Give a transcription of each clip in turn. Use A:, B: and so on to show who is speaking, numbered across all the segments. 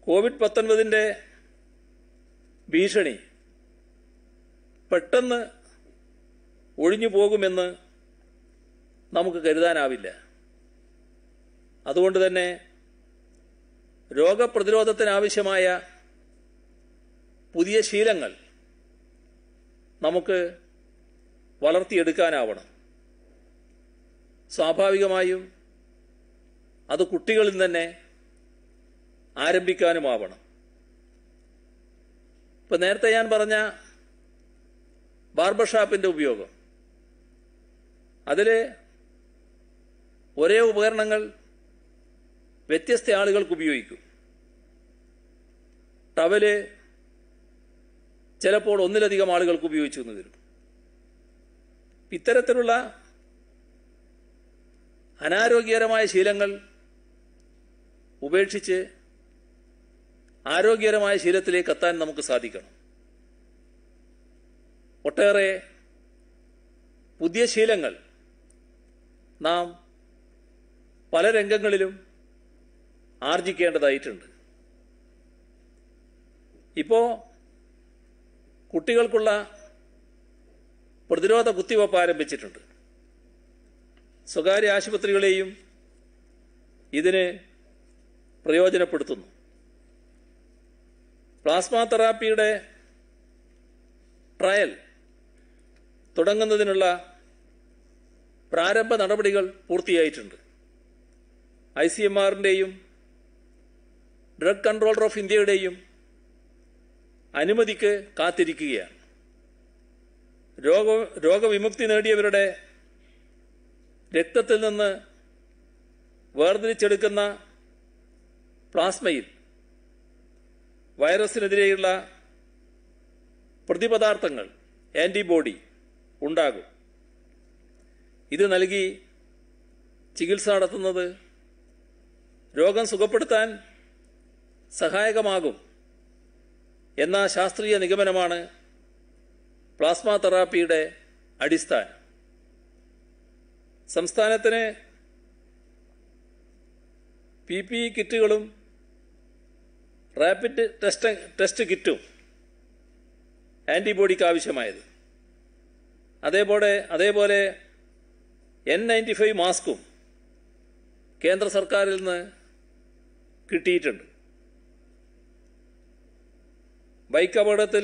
A: Covid പത്തൊൻപതിൻ്റെ ഭീഷണി പെട്ടെന്ന് ഒഴിഞ്ഞു പോകുമെന്ന് നമുക്ക് കരുതാനാവില്ല അതുകൊണ്ട് തന്നെ രോഗപ്രതിരോധത്തിനാവശ്യമായ പുതിയ ശീലങ്ങൾ നമുക്ക് വളർത്തിയെടുക്കാനാവണം സ്വാഭാവികമായും അത് കുട്ടികളിൽ തന്നെ ആരംഭിക്കാനുമാവണം ഇപ്പൊ നേരത്തെ ഞാൻ പറഞ്ഞ ബാർബർ ഷാപ്പിന്റെ ഉപയോഗം അതിൽ ഒരേ ഉപകരണങ്ങൾ വ്യത്യസ്ത ആളുകൾക്ക് ഉപയോഗിക്കും ടവല് ചിലപ്പോൾ ഒന്നിലധികം ആളുകൾക്ക് ഉപയോഗിച്ചു എന്ന് വരും ഇത്തരത്തിലുള്ള അനാരോഗ്യകരമായ ശീലങ്ങൾ ഉപേക്ഷിച്ച് ആരോഗ്യകരമായ ശീലത്തിലേക്ക് എത്താൻ നമുക്ക് സാധിക്കണം ഒട്ടേറെ പുതിയ ശീലങ്ങൾ നാം പല രംഗങ്ങളിലും ആർജിക്കേണ്ടതായിട്ടുണ്ട് ഇപ്പോൾ കുട്ടികൾക്കുള്ള പ്രതിരോധ കുത്തിവയ്പ്പ് ആരംഭിച്ചിട്ടുണ്ട് സ്വകാര്യ ആശുപത്രികളെയും ഇതിന് പ്രയോജനപ്പെടുത്തുന്നു പ്ലാസ്മ തെറാപ്പിയുടെ ട്രയൽ തുടങ്ങുന്നതിനുള്ള പ്രാരംഭ നടപടികൾ പൂർത്തിയായിട്ടുണ്ട് ഐ സി എം ആറിൻ്റെയും ഡ്രഗ് കൺട്രോളർ ഓഫ് ഇന്ത്യയുടെയും അനുമതിക്ക് കാത്തിരിക്കുകയാണ് രോഗ രോഗവിമുക്തി നേടിയവരുടെ രക്തത്തിൽ നിന്ന് വേർതിരിച്ചെടുക്കുന്ന പ്ലാസ്മയിൽ വൈറസിനെതിരെയുള്ള പ്രതിപദാർത്ഥങ്ങൾ ആന്റിബോഡി ഉണ്ടാകും ഇത് നൽകി ചികിത്സ നടത്തുന്നത് രോഗം സുഖപ്പെടുത്താൻ സഹായകമാകും എന്ന ശാസ്ത്രീയ നിഗമനമാണ് പ്ലാസ്മ തെറാപ്പിയുടെ അടിസ്ഥാനം സംസ്ഥാനത്തിന് പി പി ഇ കിറ്റുകളും റാപ്പിഡ് ടെസ്റ്റ് ടെസ്റ്റ് കിറ്റും ആന്റിബോഡിക്ക് ആവശ്യമായത് അതേപോലെ അതേപോലെ എൻ നയൻറ്റി ഫൈവ് മാസ്കും കേന്ദ്ര സർക്കാരിൽ നിന്ന് കിട്ടിയിട്ടുണ്ട് ബൈക്ക് അപകടത്തിൽ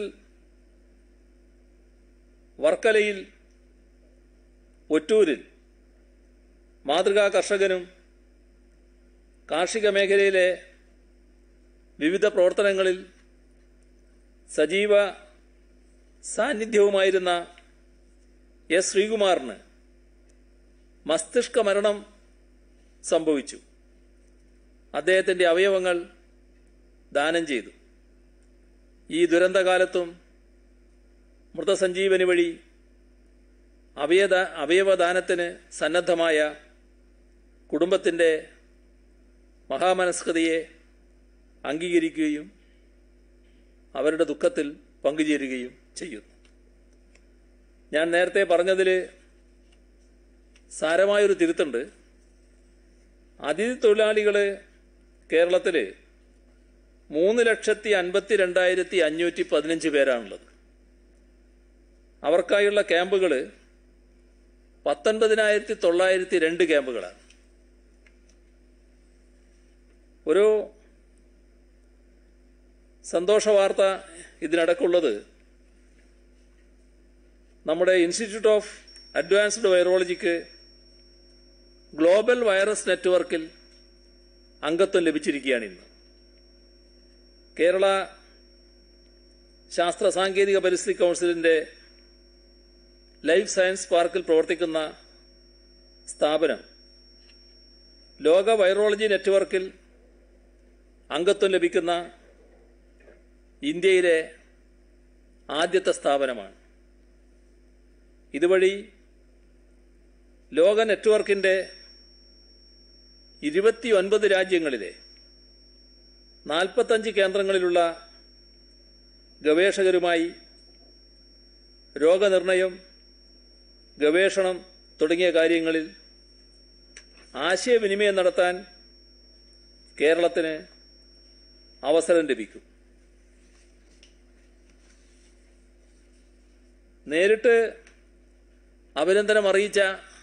A: വർക്കലയിൽ ഒറ്റൂരിൽ മാതൃകാ കർഷകനും കാർഷിക മേഖലയിലെ വിവിധ പ്രവർത്തനങ്ങളിൽ സജീവ സാന്നിധ്യവുമായിരുന്ന എസ് ശ്രീകുമാറിന് മസ്തിഷ്ക മരണം സംഭവിച്ചു അദ്ദേഹത്തിൻ്റെ അവയവങ്ങൾ ദാനം ചെയ്തു ഈ ദുരന്തകാലത്തും മൃതസഞ്ജീവനി വഴി അവയദ അവയവദാനത്തിന് സന്നദ്ധമായ കുടുംബത്തിൻ്റെ മഹാമനസ്കതയെ അംഗീകരിക്കുകയും അവരുടെ ദുഃഖത്തിൽ പങ്കുചേരുകയും ചെയ്യുന്നു ഞാൻ നേരത്തെ പറഞ്ഞതിൽ സാരമായൊരു തിരുത്തുണ്ട് അതിഥി തൊഴിലാളികൾ കേരളത്തിൽ മൂന്ന് ലക്ഷത്തി അൻപത്തി രണ്ടായിരത്തി അഞ്ഞൂറ്റി പതിനഞ്ച് പേരാണുള്ളത് അവർക്കായുള്ള ക്യാമ്പുകൾ പത്തൊൻപതിനായിരത്തി തൊള്ളായിരത്തി രണ്ട് ക്യാമ്പുകളാണ് ഒരു സന്തോഷ വാർത്ത ഇതിനിടക്കുള്ളത് നമ്മുടെ ഇൻസ്റ്റിറ്റ്യൂട്ട് ഓഫ് അഡ്വാൻസ്ഡ് വൈറോളജിക്ക് ഗ്ലോബൽ വൈറസ് നെറ്റ്വർക്കിൽ അംഗത്വം ലഭിച്ചിരിക്കുകയാണ് ഇന്ന് കേരള ശാസ്ത്ര സാങ്കേതിക പരിസ്ഥിതി കൗൺസിലിന്റെ ലൈഫ് സയൻസ് പാർക്കിൽ പ്രവർത്തിക്കുന്ന സ്ഥാപനം ലോക വൈറോളജി നെറ്റ്വർക്കിൽ അംഗത്വം ലഭിക്കുന്ന ഇന്ത്യയിലെ ആദ്യത്തെ സ്ഥാപനമാണ് ഇതുവഴി ലോക നെറ്റ്വർക്കിന്റെ ഇരുപത്തിയൊൻപത് രാജ്യങ്ങളിലെ നാൽപ്പത്തഞ്ച് കേന്ദ്രങ്ങളിലുള്ള ഗവേഷകരുമായി രോഗനിർണയം ഗവേഷണം തുടങ്ങിയ കാര്യങ്ങളിൽ ആശയവിനിമയം നടത്താൻ കേരളത്തിന് അവസരം ലഭിക്കും നേരിട്ട് അഭിനന്ദനം അറിയിച്ച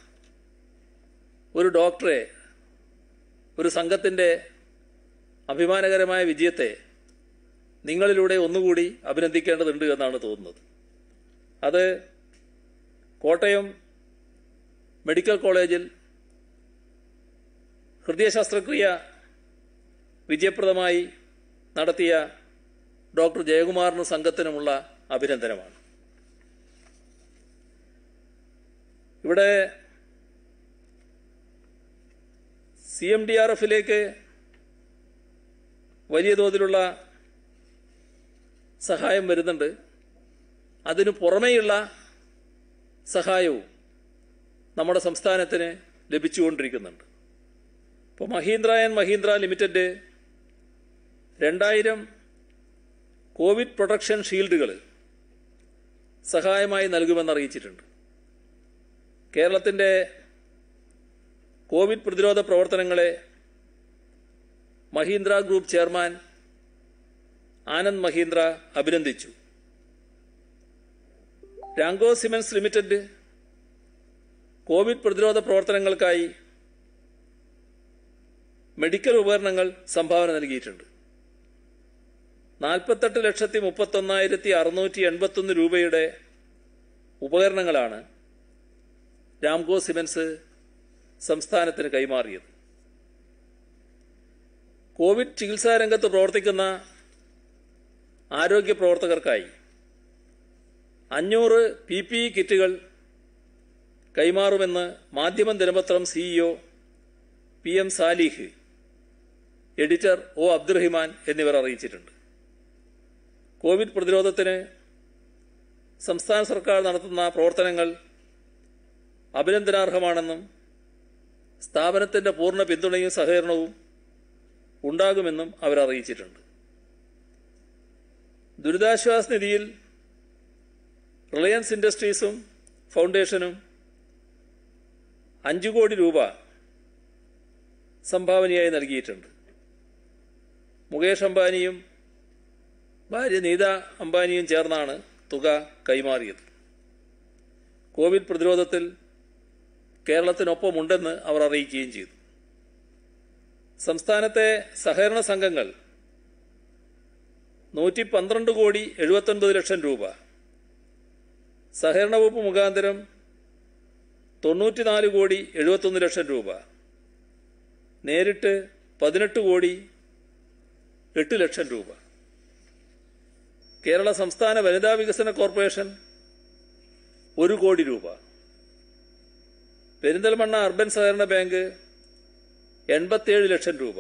A: ഒരു ഡോക്ടറെ ഒരു സംഘത്തിൻ്റെ അഭിമാനകരമായ വിജയത്തെ നിങ്ങളിലൂടെ ഒന്നുകൂടി അഭിനന്ദിക്കേണ്ടതുണ്ട് എന്നാണ് തോന്നുന്നത് അത് കോട്ടയം മെഡിക്കൽ കോളേജിൽ ഹൃദയ ശസ്ത്രക്രിയ വിജയപ്രദമായി നടത്തിയ ഡോക്ടർ ജയകുമാറിനും സംഘത്തിനുമുള്ള അഭിനന്ദനമാണ് ഇവിടെ സി എം ഡി ആർ എഫിലേക്ക് വലിയ തോതിലുള്ള സഹായം വരുന്നുണ്ട് അതിനു പുറമേയുള്ള സഹായവും നമ്മുടെ സംസ്ഥാനത്തിന് ലഭിച്ചുകൊണ്ടിരിക്കുന്നുണ്ട് ഇപ്പോൾ മഹീന്ദ്ര ആൻഡ് മഹീന്ദ്ര ലിമിറ്റഡ് രണ്ടായിരം കോവിഡ് പ്രൊട്ടക്ഷൻ ഷീൽഡുകൾ സഹായമായി നൽകുമെന്ന് അറിയിച്ചിട്ടുണ്ട് കേരളത്തിൻ്റെ കോവിഡ് പ്രതിരോധ പ്രവർത്തനങ്ങളെ മഹീന്ദ്ര ഗ്രൂപ്പ് ചെയർമാൻ ആനന്ദ് മഹീന്ദ്ര അഭിനന്ദിച്ചു രാങ്കോ സിമൻസ് ലിമിറ്റഡ് കോവിഡ് പ്രതിരോധ പ്രവർത്തനങ്ങൾക്കായി മെഡിക്കൽ ഉപകരണങ്ങൾ സംഭാവന നൽകിയിട്ടുണ്ട് നാൽപ്പത്തെട്ട് ലക്ഷത്തി മുപ്പത്തൊന്നായിരത്തി അറുന്നൂറ്റി എൺപത്തൊന്ന് രൂപയുടെ ഉപകരണങ്ങളാണ് രാംകോ സിമൻസ് സംസ്ഥാനത്തിന് കൈമാറിയത് കോവിഡ് ചികിത്സാ രംഗത്ത് പ്രവർത്തിക്കുന്ന ആരോഗ്യ പ്രവർത്തകർക്കായി അഞ്ഞൂറ് പി പി ഇ കിറ്റുകൾ കൈമാറുമെന്ന് മാധ്യമം ദിനപത്രം CEO P M Salih editor O Abdurahiman എന്നിവർ അറിയിച്ചിട്ടുണ്ട് കോവിഡ് പ്രതിരോധത്തിന് സംസ്ഥാന സർക്കാർ നടത്തുന്ന പ്രവർത്തനങ്ങൾ അഭിനന്ദനാർഹമാണെന്നും സ്ഥാപനത്തിന്റെ പൂർണ്ണ പിന്തുണയും സഹകരണവും ഉണ്ടാകുമെന്നും അവർ അറിയിച്ചിട്ടുണ്ട് ദുരിതാശ്വാസ നിധിയിൽ റിലയൻസ് ഇൻഡസ്ട്രീസും ഫൗണ്ടേഷനും അഞ്ചു കോടി രൂപ സംഭാവനയായി നൽകിയിട്ടുണ്ട് മുകേഷ് അംബാനിയും ഭാര്യ നീത അംബാനിയും ചേർന്നാണ് തുക കൈമാറിയത് കോവിഡ് പ്രതിരോധത്തിൽ കേരളത്തിനൊപ്പമുണ്ടെന്ന് അവർ അറിയിക്കുകയും ചെയ്തു സംസ്ഥാനത്തെ സഹകരണ സംഘങ്ങൾ നൂറ്റി പന്ത്രണ്ട് കോടി എഴുപത്തൊൻപത് ലക്ഷം രൂപ സഹകരണ വകുപ്പ് മുഖാന്തരം തൊണ്ണൂറ്റിനാല് കോടി എഴുപത്തൊന്ന് ലക്ഷം രൂപ നേരിട്ട് പതിനെട്ട് കോടി എട്ട് ലക്ഷം രൂപ കേരള സംസ്ഥാന വനിതാ വികസന കോർപ്പറേഷൻ ഒരു കോടി രൂപ പെരിന്തൽമണ്ണ അർബൻ സഹകരണ ബാങ്ക് എൺപത്തിയേഴ് ലക്ഷം രൂപ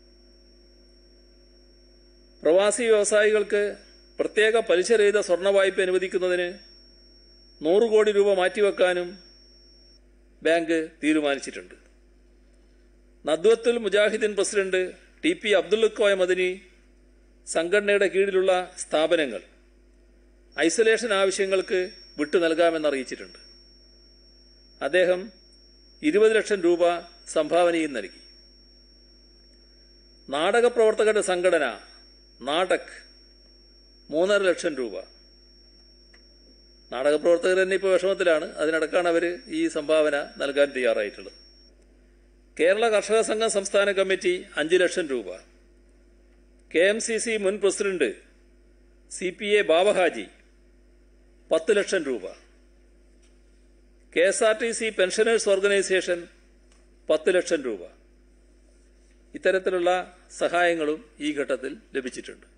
A: പ്രവാസി വ്യവസായികൾക്ക് പ്രത്യേക പലിശരഹിത സ്വർണ്ണ വായ്പ അനുവദിക്കുന്നതിന് നൂറ് കോടി രൂപ മാറ്റിവെക്കാനും ബാങ്ക് തീരുമാനിച്ചിട്ടുണ്ട് Nadvathul Mujahideen president T P Abdulkoya Madani സംഘടനയുടെ കീഴിലുള്ള സ്ഥാപനങ്ങൾ ഐസൊലേഷൻ ആവശ്യങ്ങൾക്ക് വിട്ടു നൽകാമെന്ന് അറിയിച്ചിട്ടുണ്ട് അദ്ദേഹം ഇരുപത് ലക്ഷം രൂപ സംഭാവനയും നൽകി നാടക പ്രവർത്തകരുടെ സംഘടന നാടക് മൂന്നര ലക്ഷം രൂപ നാടക പ്രവർത്തകർ തന്നെ ഇപ്പോൾ വിഷമത്തിലാണ് അതിനടക്കാണ് അവർ ഈ സംഭാവന നൽകാൻ തയ്യാറായിട്ടുള്ളത് കേരള കർഷക സംഘം സംസ്ഥാന കമ്മിറ്റി അഞ്ച് ലക്ഷം രൂപ കെ എം സി സി മുൻ president C P A Babahaji പത്ത് ലക്ഷം രൂപ K S R T C pensioners organisation പത്ത് ലക്ഷം രൂപ ഇത്തരത്തിലുള്ള സഹായങ്ങളും ഈ ഘട്ടത്തിൽ ലഭിച്ചിട്ടുണ്ട്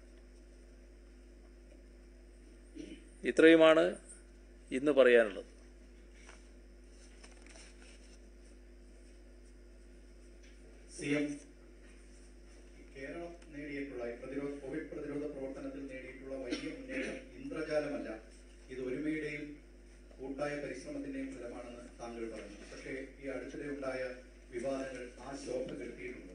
A: ഇത്രയുമാണ് ഇന്ന് പറയാനുള്ളത്
B: സി എം കേരളം നേടിയിട്ടുള്ള ഈ പ്രതിരോധ കോവിഡ് പ്രതിരോധ പ്രവർത്തനത്തിൽ നേടിയിട്ടുള്ള വലിയ മുന്നേറ്റം ഇന്ദ്രജാലമല്ല ഇത് ഒരുമയുടെയും കൂട്ടായ പരിശ്രമത്തിന്റെയും ഫലമാണെന്ന് താങ്കൾ പറഞ്ഞു പക്ഷേ ഈ അടുത്തിടെ ഉണ്ടായ വിവാദങ്ങൾ ആ ശോഭ കെടുത്തിയിട്ടുണ്ട്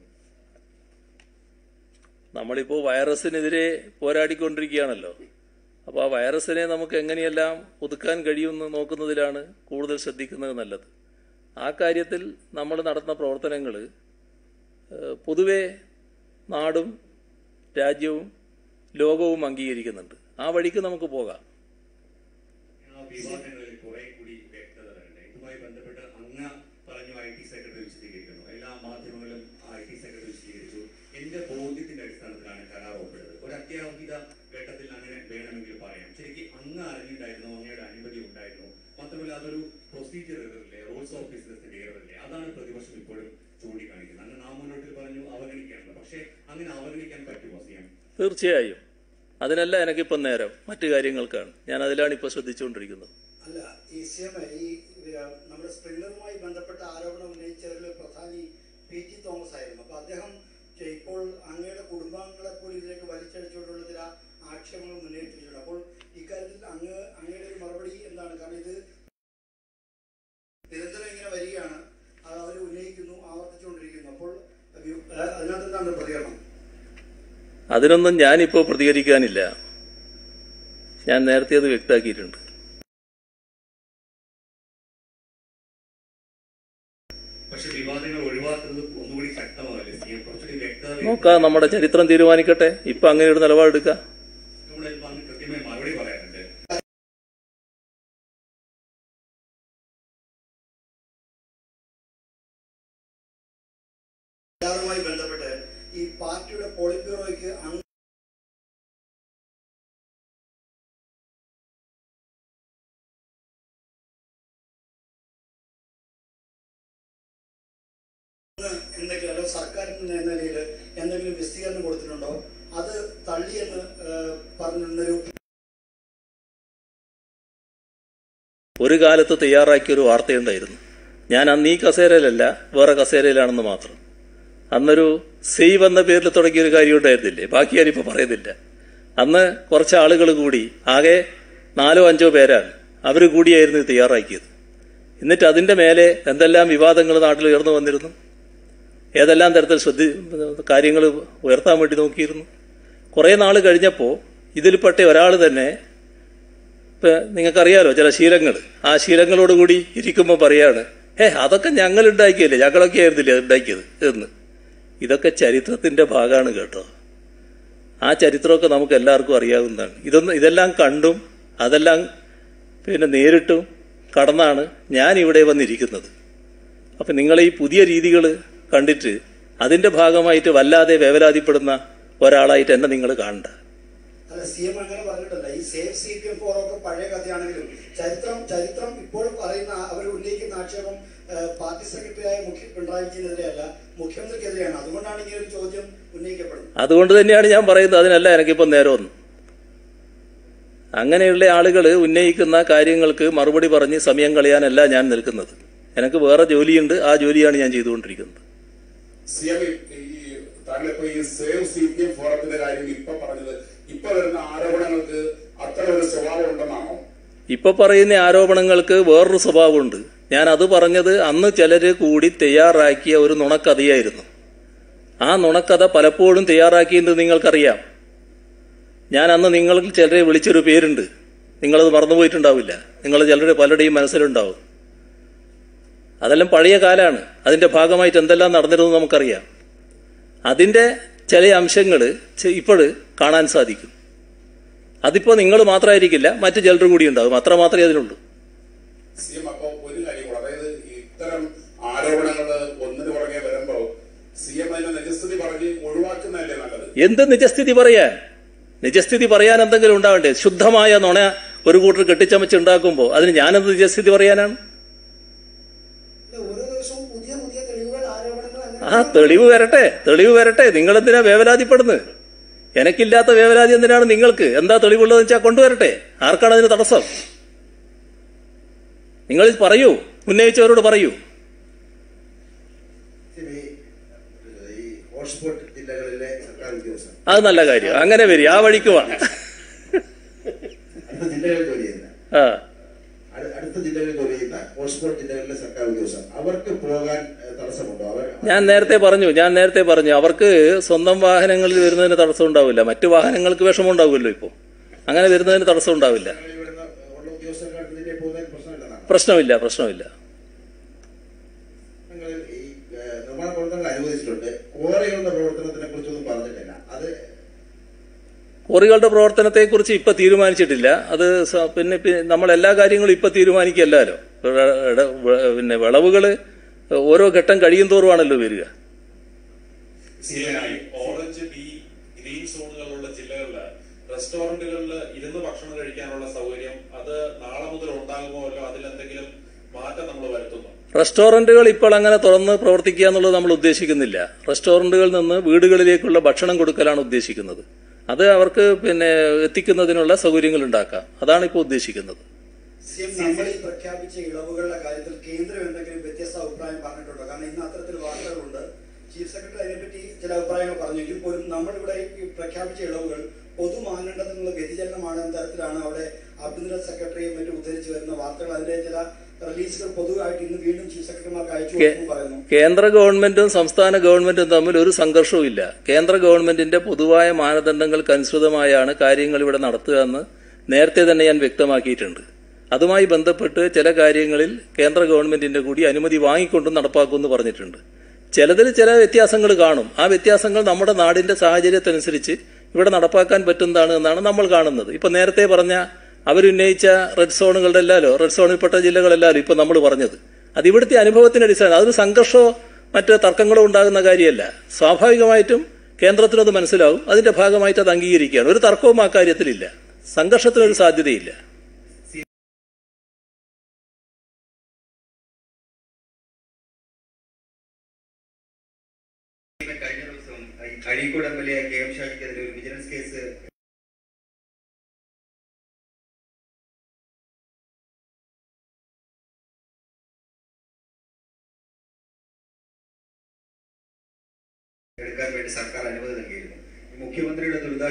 A: നമ്മളിപ്പോൾ വൈറസിനെതിരെ പോരാടിക്കൊണ്ടിരിക്കുകയാണല്ലോ അപ്പോൾ ആ വൈറസിനെ നമുക്ക് എങ്ങനെയെല്ലാം ഒതുക്കാൻ കഴിയുമെന്ന് നോക്കുന്നതിലാണ് കൂടുതൽ ശ്രദ്ധിക്കുന്നത് നല്ലത് ആ കാര്യത്തിൽ നമ്മൾ നടത്തുന്ന പ്രവർത്തനങ്ങൾ പൊതുവെ നാടും രാജ്യവും ലോകവും അംഗീകരിക്കുന്നുണ്ട് ആ വഴിക്ക് നമുക്ക് പോകാം
C: ആ വിവാദങ്ങളിൽ കുറെ കൂടി വ്യക്തത വരണ്ടേ ഇതുമായി ബന്ധപ്പെട്ട് അങ്ങ് പറഞ്ഞു ഐ ടി സെക്രട്ടറി വിശദീകരിക്കുന്നു എല്ലാ മാധ്യമങ്ങളും ഐ ടി സെക്രട്ടറി വിശദീകരിച്ചു എന്റെ ബോധ്യത്തിന്റെ അടിസ്ഥാനത്തിലാണ് കരാർ ഒപ്പിട്ടത് ഒരു അത്യാഹിത ഘട്ടത്തിൽ അങ്ങനെ വേണമെങ്കിൽ പറയാം ശരിക്കും അങ്ങ് അറിഞ്ഞിട്ടുണ്ടായിരുന്നു അങ്ങയുടെ അനുമതി ഉണ്ടായിരുന്നു മാത്രമല്ല അതൊരു പ്രൊസീജിയർ എററില്ലേ റൂൾസ് ഓഫ് ബിസിനസിന്റെ എററില്ലേ അതാണ് പ്രതിപക്ഷം ഇപ്പോഴും ചൂണ്ടിക്കാണിക്കുന്നത് അങ്ങ് നാം മുന്നോട്ടിൽ പറഞ്ഞു അവഗണിക്കാനുള്ള പക്ഷേ അങ്ങനെ അവഗണിക്കാൻ പറ്റുമോ സി എം
A: തീർച്ചയായും അതിനല്ല എനിക്കിപ്പം നേരം മറ്റു കാര്യങ്ങൾക്കാണ് ഞാൻ അതിലാണ് ഇപ്പോൾ ശ്രദ്ധിച്ചുകൊണ്ടിരിക്കുന്നത്
D: അല്ല ഈ സിഎം ഈ ഏഹ്, നമ്മുടെ സ്പ്രിംഗ്ലറുമായി ബന്ധപ്പെട്ട ആരോപണം ഉന്നയിച്ചവരിൽ പ്രധാനി പി ടി തോമസ് ആയിരുന്നു അപ്പൊ അദ്ദേഹം ചെ- ഇപ്പോൾ അങ്ങയുടെ കുടുംബാംഗങ്ങളെ പോലും ഇതിലേക്ക് വലിച്ചടിച്ചുകൊണ്ടുള്ള ചില ആക്ഷേപങ്ങൾ മുന്നേറ്റിട്ടുണ്ട് അപ്പോൾ ഇക്കാര്യത്തിൽ അങ്ങ് അങ്ങയുടെ ഒരു മറുപടി എന്താണ് കാരണം ഇത് നിരന്തരം ഇങ്ങനെ വരികയാണ് അത് അവർ ഉന്നയിക്കുന്നു ആവർത്തിച്ചുകൊണ്ടിരിക്കുന്നു അപ്പോൾ വ്യ- ഏഹ്, അതിനകത്ത് എന്താണ് പ്രതികരണം
A: അതിനൊന്നും ഞാനിപ്പോൾ പ്രതികരിക്കാനില്ല ഞാൻ നേരത്തെ അത് വ്യക്തമാക്കിയിട്ടുണ്ട്
C: പക്ഷെ വിവാദങ്ങൾ ഒഴിവാക്കുന്നത് ഒന്നുകൂടി ശക്തമാവില്ലേ സി എം കുറച്ചുകൂടി വ്യക്തത
A: നോക്കാം നമ്മുടെ ചരിത്രം തീരുമാനിക്കട്ടെ ഇപ്പം അങ്ങനെ ഒരു നിലപാടെടുക്കാം
C: നമ്മുടെ അങ്ങ് കൃത്യമായി മറുപടി പറയാറുണ്ട്
D: കരാറുമായി ബന്ധപ്പെട്ട് ഈ പാർട്ടിയുടെ പോളിറ്റ് ബ്യൂറോയ്ക്ക് അങ്ങ് എന്തെങ്കിലും അല്ലെങ്കിൽ സർക്കാരിന്റെ നിലയിൽ എന്തെങ്കിലും വിശദീകരണം കൊടുത്തിട്ടുണ്ടോ അത് തള്ളിയെന്ന് ഏഹ്, പറഞ്ഞിരുന്നൊരു
A: ഒരു കാലത്ത് തയ്യാറാക്കിയ ഒരു വാർത്തയുണ്ടായിരുന്നു ഞാൻ അന്ന് ഈ കസേരയിലല്ല വേറെ കസേരയിലാണെന്ന് മാത്രം അന്നൊരു സേവ് എന്ന പേരിൽ തുടങ്ങിയ ഒരു കാര്യം ഉണ്ടായിരുന്നില്ലേ ബാക്കി ഞാനിപ്പോൾ പറയുന്നില്ല അന്ന് കുറച്ച് ആളുകൾ കൂടി ആകെ നാലോ അഞ്ചോ പേരാണ് അവർ കൂടിയായിരുന്നു ഇത് തയ്യാറാക്കിയത് എന്നിട്ട് അതിന്റെ മേലെ എന്തെല്ലാം വിവാദങ്ങൾ നാട്ടിൽ ഉയർന്നു വന്നിരുന്നു ഏതെല്ലാം തരത്തിൽ ശ്രദ്ധി കാര്യങ്ങൾ ഉയർത്താൻ വേണ്ടി നോക്കിയിരുന്നു കുറേ നാൾ കഴിഞ്ഞപ്പോൾ ഇതിൽപ്പെട്ട ഒരാൾ തന്നെ ഇപ്പൊ നിങ്ങൾക്കറിയാലോ ചില ശീലങ്ങൾ ആ ശീലങ്ങളോടുകൂടി ഇരിക്കുമ്പോൾ പറയാണ് ഏ അതൊക്കെ ഞങ്ങൾ ഉണ്ടാക്കിയല്ലേ ഞങ്ങളൊക്കെ ആയിരുന്നില്ലേ അത് ഉണ്ടാക്കിയത് എന്ന് ഇതൊക്കെ ചരിത്രത്തിന്റെ ഭാഗമാണ് കേട്ടോ ആ ചരിത്രമൊക്കെ നമുക്ക് എല്ലാവർക്കും അറിയാവുന്നതാണ് ഇതൊന്നും ഇതെല്ലാം കണ്ടും അതെല്ലാം പിന്നെ നേരിട്ടും കടന്നാണ് ഞാൻ ഇവിടെ വന്നിരിക്കുന്നത് അപ്പൊ നിങ്ങൾ ഈ പുതിയ രീതികൾ കണ്ടിട്ട് അതിന്റെ ഭാഗമായിട്ട് വല്ലാതെ വേവലാതിപ്പെടുന്ന ഒരാളായിട്ട് എന്നെ നിങ്ങൾ കാണണ്ട
D: അല്ല സി എം അങ്ങനെ പറഞ്ഞിട്ടല്ല ഈ സേഫ് സി പി എം ഫോറൊക്കെ പഴയ കഥയാണെങ്കിലും ചരിത്രം ചരിത്രം ഇപ്പോൾ പറയുന്ന അവർ ഉന്നയിക്കുന്ന ആക്ഷേപം ഏഹ്, പാർട്ടി സെക്രട്ടറിയായ മുഖ്യ പിണറായി വിജയനെതിരെയല്ല മുഖ്യമന്ത്രിക്കെതിരെയാണ് അതുകൊണ്ടാണ് ഇങ്ങനെ ഒരു ചോദ്യം ഉന്നയിക്കപ്പെടുന്നത്
A: അതുകൊണ്ട് തന്നെയാണ് ഞാൻ പറയുന്നത് അതിനല്ല എനിക്കിപ്പം നേരമൊന്നും അങ്ങനെയുള്ള ആളുകൾ ഉന്നയിക്കുന്ന കാര്യങ്ങൾക്ക് മറുപടി പറഞ്ഞ് സമയം കളയാനല്ല ഞാൻ നിൽക്കുന്നത് എനിക്ക് വേറെ ജോലിയുണ്ട് ആ ജോലിയാണ് ഞാൻ ചെയ്തുകൊണ്ടിരിക്കുന്നത്
E: സി എം ഈ താങ്കളിപ്പോ ഈ സേവ് സി പി എം ഫോറത്തിന്റെ കാര്യം ഇപ്പൊ പറഞ്ഞത് ഇപ്പൊ വരുന്ന ആരോപണങ്ങൾക്ക് അത്ര ഒരു സ്വഭാവം ഉണ്ടെന്നാണോ
A: ഇപ്പൊ പറയുന്ന ആരോപണങ്ങൾക്ക് വേറൊരു സ്വഭാവമുണ്ട് ഞാൻ അത് പറഞ്ഞത് അന്ന് ചിലര് കൂടി തയ്യാറാക്കിയ ഒരു നുണക്കഥയായിരുന്നു ആ നുണക്കഥ പലപ്പോഴും തയ്യാറാക്കിയത് നിങ്ങൾക്കറിയാം ഞാൻ അന്ന് നിങ്ങൾക്ക് ചിലരെ വിളിച്ചൊരു പേരുണ്ട് നിങ്ങളത് മറന്നുപോയിട്ടുണ്ടാവില്ല നിങ്ങൾ ചിലരുടെ പലരുടെയും മനസ്സിലുണ്ടാവും അതെല്ലാം പഴയ കാലാണ് അതിന്റെ ഭാഗമായിട്ട് എന്തെല്ലാം നടന്നിരുന്നു നമുക്കറിയാം അതിന്റെ ചില അംശങ്ങൾ ഇപ്പോൾ കാണാൻ സാധിക്കും അതിപ്പോ നിങ്ങൾ മാത്രമായിരിക്കില്ല മറ്റു ചിലർ കൂടി ഉണ്ടാകും അത്ര മാത്രമേ അതിനുള്ളൂ
E: സി എം അപ്പൊ ഒരു കാര്യം കൂടെ അതായത് ഇത്തരം ആരോപണങ്ങൾ ഒന്നിനു പുറകെ വരുമ്പോ സി എം അതിന്റെ നിജസ്ഥിതി പറഞ്ഞ് ഒഴിവാക്കുന്നതല്ലേ നല്ലത്
A: എന്ത് നിജസ്ഥിതി പറയാൻ നിജസ്ഥിതി പറയാൻ എന്തെങ്കിലും ഉണ്ടാവണ്ടേ ശുദ്ധമായ നുണ ഒരു കൂട്ടർ കെട്ടിച്ചമച്ചുണ്ടാക്കുമ്പോൾ അതിന് ഞാനെന്ത് നിജസ്ഥിതി പറയാനാണ്
D: ഓരോ ദിവസവും പുതിയ പുതിയ തെളിവുകൾ ആരോപണങ്ങൾ
A: ആ തെളിവ് വരട്ടെ തെളിവ് വരട്ടെ നിങ്ങൾ എന്തിനാ വേവലാതിപ്പെടുന്നത് എനിക്കില്ലാത്ത വേവലാതി എന്തിനാണ് നിങ്ങൾക്ക് എന്താ തെളിവുള്ളതെന്ന് വെച്ചാൽ കൊണ്ടുവരട്ടെ ആർക്കാണ് അതിന് തടസ്സം നിങ്ങൾ പറയൂ ഉന്നയിച്ചവരോട് പറയൂ
F: ഈ ഹോട്ട്സ്പോട്ട് ജില്ലകളിലെ സർക്കാർ ഉദ്യോഗസ്ഥർ
A: അത് നല്ല കാര്യം അങ്ങനെ വരും ആ വഴിക്ക് വേണം
F: അടുത്ത ജില്ലകളിൽ ജോലി ചെയ്യുന്ന
A: ആ
F: അടു- അടുത്ത ജില്ലകളിൽ ജോലി ചെയ്യുന്ന ഹോട്ട്സ്പോട്ട് ജില്ലകളിലെ സർക്കാർ ഉദ്യോഗസ്ഥർ അവർക്ക് പോകാൻ ഏഹ്, തടസ്സമുണ്ടോ അവർ
A: ഞാൻ നേരത്തെ പറഞ്ഞു ഞാൻ നേരത്തെ പറഞ്ഞു അവർക്ക് സ്വന്തം വാഹനങ്ങളിൽ വരുന്നതിന് തടസ്സം ഉണ്ടാവില്ല മറ്റു വാഹനങ്ങൾക്ക് വിഷമം ഉണ്ടാവുമല്ലോ ഇപ്പോൾ അങ്ങനെ വരുന്നതിന് തടസ്സം ഉണ്ടാവില്ല
F: ഇവിടുന്ന് ഉള്ള ഉദ്യോഗസ്ഥർക്ക് ജില്ലയിൽ പോകുന്നതിന് പ്രശ്നമില്ലെന്നാണ്
A: പ്രശ്നമില്ല പ്രശ്നമില്ല
F: നിങ്ങൾ ഈ ഏഹ്, നിർമ്മാണ പ്രവർത്തനങ്ങൾ അനുവദിച്ചിട്ടുണ്ട് ക്വാറികളുടെ പ്രവർത്തനത്തിനെ കുറിച്ചൊന്നും പറഞ്ഞിട്ടില്ല അത്
A: കോറികളുടെ പ്രവർത്തനത്തെക്കുറിച്ച് ഇപ്പൊ തീരുമാനിച്ചിട്ടില്ല അത് സ- പിന്നെ പി- നമ്മൾ എല്ലാ കാര്യങ്ങളും ഇപ്പൊ തീരുമാനിക്കല്ലോ പിന്നെ വിളവുകൾ ഓരോ ഘട്ടം കഴിയും തോറുമാണല്ലോ വരിക
E: സിഎനായി ഓറഞ്ച് ബി ഗ്രീൻ സോണുകളുള്ള ജില്ലകളിൽ റെസ്റ്റോറന്റുകളിൽ ഇരുന്ന് ഭക്ഷണം കഴിക്കാനുള്ള സൗകര്യം അത് നാളെ മുതൽ ഉണ്ടാകുമോ അല്ലോ അതിലെന്തെങ്കിലും മാറ്റം നമ്മൾ വരുത്തുന്നു
A: റെസ്റ്റോറന്റുകൾ ഇപ്പോൾ അങ്ങനെ തുറന്ന് പ്രവർത്തിക്കുക എന്നുള്ളത് നമ്മൾ ഉദ്ദേശിക്കുന്നില്ല റെസ്റ്റോറന്റുകളിൽ നിന്ന് വീടുകളിലേക്കുള്ള ഭക്ഷണം കൊടുക്കലാണ് ഉദ്ദേശിക്കുന്നത് അത് അവർക്ക് പിന്നെ എത്തിക്കുന്നതിനുള്ള സൗകര്യങ്ങൾ ഉണ്ടാക്കാം അതാണ് ഇപ്പോൾ ഉദ്ദേശിക്കുന്നത്
D: സി എം നമ്മൾ ഈ പ്രഖ്യാപിച്ച ഇളവുകളുടെ കാര്യത്തിൽ കേന്ദ്രം എന്തെങ്കിലും വ്യത്യസ്ത അഭിപ്രായം പറഞ്ഞിട്ടുണ്ടോ കാരണം ഇന്ന് അത്തരത്തിൽ വാർത്തകളുണ്ട് ചീഫ് സെക്രട്ടറി അതിനെപ്പറ്റി ചില അഭിപ്രായങ്ങൾ പറഞ്ഞെങ്കിൽ പോലും നമ്മളിവിടെ ഈ പ്രഖ്യാപിച്ച ഇളവുകൾ പൊതു മാനദണ്ഡത്തിൽ നിന്നുള്ള വ്യതിചലനമാണ് എന്ന തരത്തിലാണ് അവിടെ ആഭ്യന്തര സെക്രട്ടറിയും മറ്റും ഉദ്ധരിച്ചു വരുന്ന വാർത്തകൾ അതിന്റെ ചില റിലീസുകൾ പൊതുവായിട്ട് ഇന്ന് വീണ്ടും ചീഫ് സെക്രട്ടറിമാർക്ക് അയച്ചു കൊടുക്കുന്നു പറയുന്നു
A: കേന്ദ്ര ഗവൺമെന്റും സംസ്ഥാന ഗവൺമെന്റും തമ്മിൽ ഒരു സംഘർഷവും ഇല്ല കേന്ദ്ര ഗവൺമെന്റിന്റെ പൊതുവായ മാനദണ്ഡങ്ങൾക്ക് അനുസൃതമായാണ് കാര്യങ്ങൾ ഇവിടെ നടത്തുക എന്ന് നേരത്തെ തന്നെ ഞാൻ വ്യക്തമാക്കിയിട്ടുണ്ട് അതുമായി ബന്ധപ്പെട്ട് ചില കാര്യങ്ങളിൽ കേന്ദ്ര ഗവൺമെന്റിന്റെ കൂടി അനുമതി വാങ്ങിക്കൊണ്ടും നടപ്പാക്കുമെന്ന് പറഞ്ഞിട്ടുണ്ട് ചിലതിൽ ചില വ്യത്യാസങ്ങൾ കാണും ആ വ്യത്യാസങ്ങൾ നമ്മുടെ നാടിന്റെ സാഹചര്യത്തിനനുസരിച്ച് ഇവിടെ നടപ്പാക്കാൻ പറ്റുന്നതാണ് എന്നാണ് നമ്മൾ കാണുന്നത് ഇപ്പൊ നേരത്തെ പറഞ്ഞ അവരുന്നയിച്ച റെഡ് സോണുകളുടെ എല്ലാലോ റെഡ് സോണിൽപ്പെട്ട ജില്ലകളെല്ലാലോ ഇപ്പൊ നമ്മൾ പറഞ്ഞത് അത് ഇവിടുത്തെ അനുഭവത്തിന്റെ അടിസ്ഥാനം അതൊരു സംഘർഷമോ മറ്റ് തർക്കങ്ങളോ ഉണ്ടാകുന്ന കാര്യമല്ല സ്വാഭാവികമായിട്ടും കേന്ദ്രത്തിനത് മനസ്സിലാവും അതിന്റെ ഭാഗമായിട്ട് അത് അംഗീകരിക്കുകയാണ് ഒരു തർക്കവും ആ കാര്യത്തിലില്ല സംഘർഷത്തിനൊരു സാധ്യതയില്ല
G: കഴിഞ്ഞ ദിവസം Azhikode M L A K M ഷാജിക്കെതിരെ ഒരു വിജിലൻസ് കേസ് എടുക്കാൻ വേണ്ടി സർക്കാർ അനുമതി നൽകിയിരുന്നു ഈ മുഖ്യമന്ത്രിയുടെ ദുരിതാശ്വാസ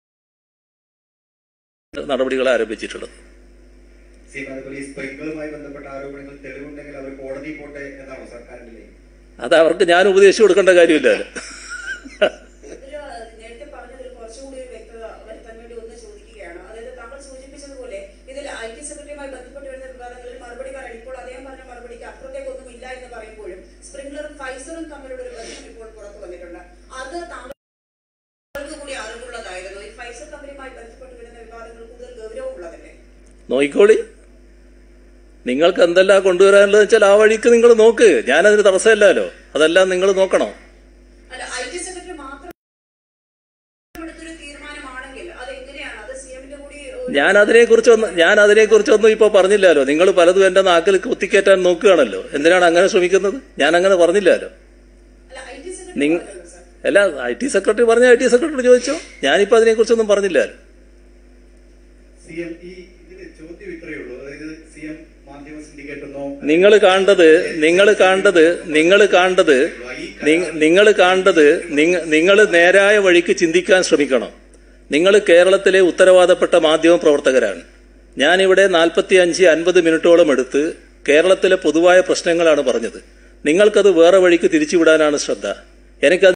A: നടപടികൾ ആരംഭിച്ചിട്ടുള്ളത്
G: സി അതുപോലെ ഈ സ്പ്രിംഗ്ലറുമായി ബന്ധപ്പെട്ട ആരോപണങ്ങൾ തെളിവുണ്ടെങ്കിൽ അവർ കോടതി പോട്ടെ എന്നാണോ സർക്കാരിന്റെ ലക്ഷ്യം?
A: അത് അവർക്ക് ഞാൻ ഉപദേശിച്ചു കൊടുക്കേണ്ട കാര്യമില്ലല്ലോ
H: ഇതില് നേരത്തെ പറഞ്ഞതിൽ കുറച്ചുകൂടി ഒരു വ്യക്തത വരുത്താൻ വേണ്ടി ഒന്ന് ചോദിക്കുകയാണ് അതായത് താങ്കൾ സൂചിപ്പിച്ചതുപോലെ ഇതിൽ ഐ ടി സെക്രട്ടറിയുമായി ബന്ധപ്പെട്ട് വരുന്ന വിവാദങ്ങളിൽ മറുപടി പറയാൻ ഇപ്പോൾ അദ്ദേഹം പറഞ്ഞ മറുപടിക്ക് അപ്പുറത്തേക്കൊന്നും ഇല്ല എന്ന് പറയുമ്പോഴും സ്പ്രിംഗ്ലറും ഫൈസറും തമ്മിലുള്ള ഒരു ബന്ധം ഇപ്പോൾ പുറത്തു വന്നിട്ടുണ്ട് അത് താങ്കൾക്ക് കൂടി അറിവുള്ളതായിരുന്നു ഈ ഫൈസർ കമ്പനിയുമായി ബന്ധപ്പെട്ട് വരുന്ന വിവാദങ്ങൾ കൂടുതൽ ഗൗരവമുള്ളതല്ലേ
A: നോക്കിക്കോളി നിങ്ങൾക്ക് എന്തെല്ലാം കൊണ്ടുവരാനുള്ളത് വെച്ചാൽ ആ വഴിക്ക് നിങ്ങൾ നോക്ക് ഞാനതിന് തടസ്സമില്ലല്ലോ അതെല്ലാം നിങ്ങൾ നോക്കണം
H: അല്ല ഐ ടി സെക്രട്ടറി മാത്രം എടുത്തൊരു തീരുമാനമാണെങ്കിൽ അത് എങ്ങനെയാണ് അത് സി എമ്മിന്റെ കൂടി ഒരു-
A: ഞാൻ അതിനെക്കുറിച്ചൊന്നും ഞാൻ അതിനെക്കുറിച്ചൊന്നും ഇപ്പോൾ പറഞ്ഞില്ലല്ലോ നിങ്ങൾ പലതും എന്റെ നാക്കിൽ കുത്തിക്കയറ്റാൻ നോക്കുകയാണല്ലോ എന്തിനാണ് അങ്ങനെ ശ്രമിക്കുന്നത് ഞാൻ അങ്ങനെ പറഞ്ഞില്ലല്ലോ
H: അല്ല ഐ ടി സെക്രട്ടറി
A: നിങ്ങ
H: പറഞ്ഞല്ലോ സർ
A: അല്ല ഐ ടി സെക്രട്ടറി പറഞ്ഞ ഐ ടി സെക്രട്ടറി ചോദിച്ചോ ഞാനിപ്പോൾ അതിനെക്കുറിച്ചൊന്നും പറഞ്ഞില്ലല്ലോ
B: സി എം ഈ ഇതിൽ ചോദ്യം ഇത്രയേ ഉള്ളൂ അതായത് സി എം മാധ്യമ സിൻഡിക്കേറ്റ് എന്നോ
A: നിങ്ങൾ കാണേണ്ടത് നിങ്ങൾ കാണേണ്ടത് നിങ്ങൾ കാണേണ്ടത് നിങ്ങൾ കാണേണ്ടത് നിങ്ങൾ നേരായ വഴിക്ക് ചിന്തിക്കാൻ ശ്രമിക്കണം നിങ്ങൾ കേരളത്തിലെ ഉത്തരവാദപ്പെട്ട മാധ്യമ പ്രവർത്തകരാണ് ഞാനിവിടെ നാൽപ്പത്തി അഞ്ച് അൻപത് മിനിറ്റോളം എടുത്ത് കേരളത്തിലെ പൊതുവായ പ്രശ്നങ്ങളാണ് പറഞ്ഞത് നിങ്ങൾക്കത് വേറെ വഴിക്ക് തിരിച്ചുവിടാനാണ് ശ്രദ്ധ എനിക്കത്